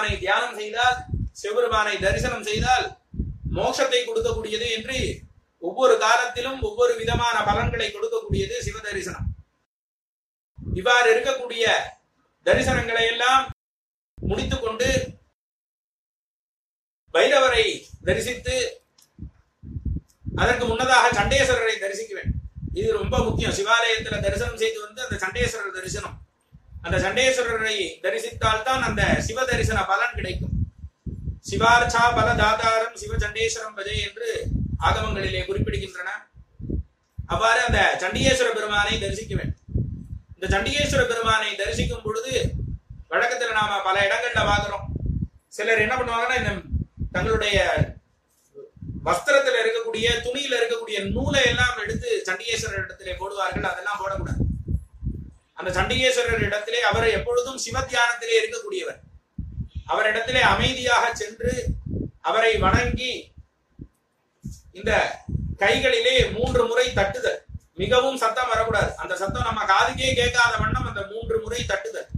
சிவபெருமானை தியானம் செய்தால் சிவபெருமானை தரிசனம் செய்தால் மோட்சத்தை கொடுக்கக்கூடியது என்று ஒவ்வொரு காலத்திலும் ஒவ்வொரு விதமான பலன்களை கொடுக்கக்கூடியது சிவ தரிசனம் இவ்வாறு இருக்கக்கூடிய தரிசனங்களை எல்லாம் முடித்துக்கொண்டு பைரவரை தரிசித்து அதற்கு முன்னதாக சண்டேஸ்வரரை தரிசிக்க வேண்டும் இது ரொம்ப முக்கியம் சிவாலயத்துல தரிசனம் செய்து வந்து அந்த சண்டேஸ்வரர் தரிசனம் அந்த சண்டேஸ்வரரை தரிசித்தால் தான் அந்த சிவ தரிசன பலன் கிடைக்கும் சிவார்ச்சா பல தாதாரம் சிவ சண்டேஸ்வரம் பஜை என்று ஆகமங்களிலே குறிப்பிடுகின்றன அவ்வாறு அந்த சண்டிகேஸ்வர பெருமானை தரிசிக்க வேண்டும் இந்த சண்டிகேஸ்வர பெருமானை தரிசிக்கும் பொழுது வழக்கத்துல நாம பல இடங்கள்ல பார்க்கிறோம் சிலர் என்ன பண்ணுவாங்கன்னா இந்த தங்களுடைய வஸ்திரத்துல இருக்கக்கூடிய துணியில இருக்கக்கூடிய நூலை எல்லாம் எடுத்து சண்டிகேஸ்வரர் இடத்திலே போடுவார்கள் அதெல்லாம் போடக்கூடாது அந்த சண்டிகேஸ்வரர் இடத்திலே அவர் எப்பொழுதும் சிவ தியானத்திலே இருக்கக்கூடியவர் அவரிடத்திலே அமைதியாக சென்று அவரை வணங்கி இந்த கைகளிலே மூன்று முறை தட்டுதல் மிகவும் சத்தம் வரக்கூடாது அந்த சத்தம் நம்ம காதுக்கே கேட்காத வண்ணம் அந்த மூன்று முறை தட்டுதல்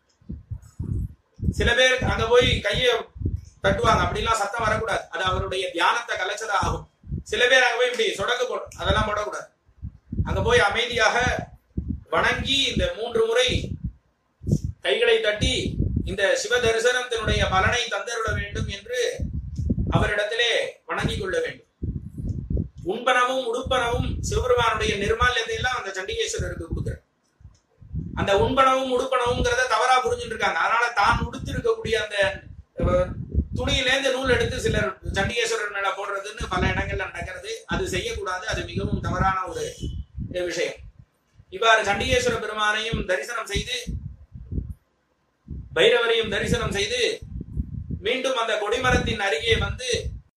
சில பேர் அங்க போய் கையை தட்டுவாங்க அப்படிலாம் சத்தம் வரக்கூடாது அது அவருடைய தியானத்தை கலைச்சதா ஆகும் சில பேர் அங்க போய் இப்படி சொடக்கு போடும் அதெல்லாம் போடக்கூடாது அங்க போய் அமைதியாக வணங்கி இந்த மூன்று முறை கைகளை தட்டி இந்த சிவ தரிசனத்தினுடைய பலனை தந்தருள வேண்டும் என்று அவரிடத்திலே வணங்கிக் கொள்ள வேண்டும் உண்பனவும் உடுப்பனவும் சிவபெருமானுடைய நிர்மால்யத்தை எல்லாம் அந்த சண்டிகேஸ்வரருக்கு கொடுக்குறார் அந்த உண்பனவும் உடுப்பனவுங்கிறத தவறா புரிஞ்சுட்டு இருக்காங்க அதனால தான் உடுத்து இருக்கக்கூடிய அந்த அஹ், துணியிலேந்து நூல் எடுத்து சிலர் சண்டிகேஸ்வரர் மேல போடுறதுன்னு பல இடங்கள்ல நடக்கிறது அது செய்யக்கூடாது அது மிகவும் தவறான ஒரு அஹ், விஷயம் இவ்வாறு சண்டிகேஸ்வர பெருமானையும் தரிசனம் செய்து பைரவரையும் தரிசனம் செய்து மீண்டும் அந்த கொடிமரத்தின் அருகே வந்து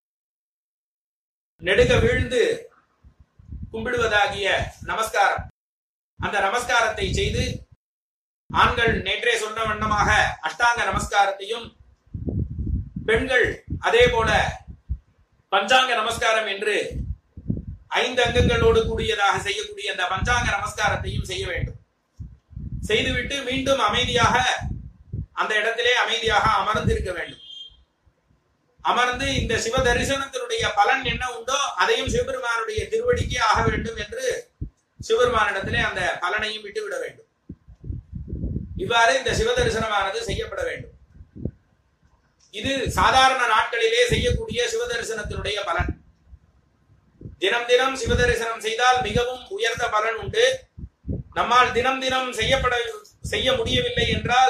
நெடுக வீழ்ந்து கும்பிடுவதாகிய நமஸ்காரம் அந்த நமஸ்காரத்தை செய்து ஆண்கள் நேற்றே சொன்ன வண்ணமாக அஷ்டாங்க நமஸ்காரத்தையும் பெண்கள் அதே போல பஞ்சாங்க நமஸ்காரம் என்று ஐந்து அங்கங்களோடு கூடியதாக செய்யக்கூடிய அந்த பஞ்சாங்க நமஸ்காரத்தையும் செய்ய வேண்டும் செய்துவிட்டு மீண்டும் அமைதியாக அந்த இடத்திலே அமைதியாக அமர்ந்திருக்க வேண்டும் அமர்ந்து இந்த சிவ தரிசனத்தினுடைய பலன் என்ன உண்டோ அதையும் சிவபெருமானுடைய திருவடிக்கே ஆக வேண்டும் என்று சிவபெருமானிடத்திலே அந்த பலனையும் விட்டுவிட வேண்டும் இவ்வாறு இந்த சிவ தரிசனமானது செய்யப்பட வேண்டும் இது சாதாரண நாட்களிலே செய்யக்கூடிய சிவ தரிசனத்தினுடைய பலன் தினம் தினம் சிவ தரிசனம் செய்தால் மிகவும் உயர்ந்த பலன் உண்டு நம்மால் தினம் தினம் செய்யப்பட செய்ய முடியவில்லை என்றால்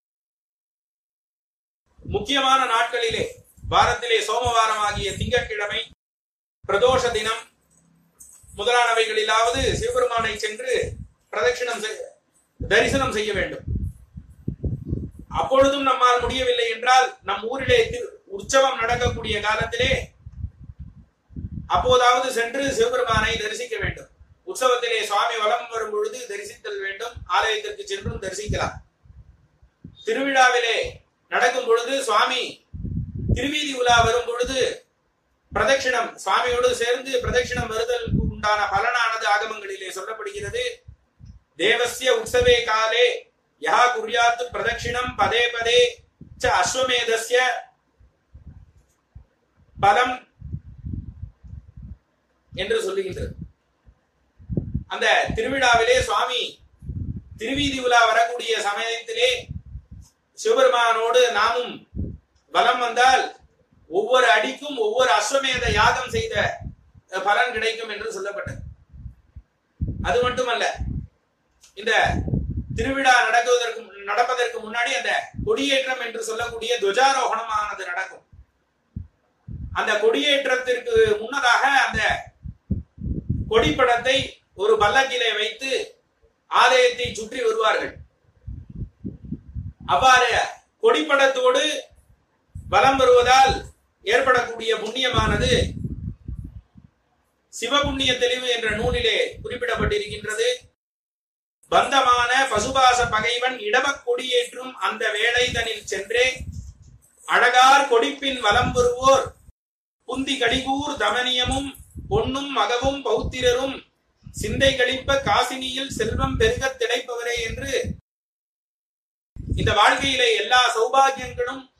முக்கியமான நாட்களிலே வாரத்திலே சோமவாரம் ஆகிய திங்கட்கிழமை பிரதோஷ தினம் முதலானவைகளிலாவது சிவபெருமானை சென்று பிரதட்சிணம் செய்- தரிசனம் செய்ய வேண்டும் அப்பொழுதும் நம்மால் முடியவில்லை என்றால் நம் ஊரிலே திரு- உற்சவம் நடக்கக்கூடிய காலத்திலே அப்போதாவது சென்று சிவபெருமானை தரிசிக்க வேண்டும் உற்சவத்திலே சுவாமி வலம் வரும் பொழுது தரிசித்தல் வேண்டும் ஆலயத்திற்கு சென்றும் தரிசிக்கலாம் திருவிழாவிலே நடக்கும் பொழுது சுவாமி திருவீதி உலா வரும் பொழுது பிரதட்சிணம் சுவாமியோடு சேர்ந்து பிரதட்சிணம் வருதலுக்கு உண்டான பலனானது ஆகமங்களிலே சொல்லப்படுகிறது தேவசிய உற்சவே காலே யா குர்யாத் பிரதட்சிணம் பதே பதே ச அஸ்வமேதஸ்ய பலம் என்று சொல்லுகின்றது அந்த திருவிழாவிலே சுவாமி திருவீதி உலா வரக்கூடிய சமயத்திலே சிவபெருமானோடு நாமும் வலம் வந்தால் ஒவ்வொரு அடிக்கும் ஒவ்வொரு அஸ்வமேத யாகம் செய்த அஹ், பலன் கிடைக்கும் என்று சொல்லப்பட்டது அது மட்டுமல்ல இந்த திருவிழா நடக்குவதற்கு நடப்பதற்கு முன்னாடி அந்த கொடியேற்றம் என்று சொல்லக்கூடிய துவஜாரோகணமானது நடக்கும் அந்த கொடியேற்றத்திற்கு முன்னதாக அந்த கொடிப்படத்தை ஒரு பல்லக்கிலே வைத்து ஆலயத்தை சுற்றி வருவார்கள் அவ்வாறு கொடிப்படத்தோடு வலம் வருவதால் ஏற்படக்கூடிய புண்ணியமானது சிவபுண்ணிய தெளிவு என்ற நூலிலே குறிப்பிடப்பட்டிருக்கின்றது பந்தமான பசுபாச பகைவன் இடமக் கொடியேற்றும் அந்த வேளை தனில் சென்றே அழகார் கொடிப்பின் வலம் வருவோர் புந்தி கடிகூர் தமனியமும் பொன்னும் மகவும் பௌத்திரரும் சிந்தை கழிப்ப காசினியில் செல்வம் பெருகத் திளைப்பவரே என்று இந்த வாழ்க்கையிலே எல்லா சௌபாகியங்களும்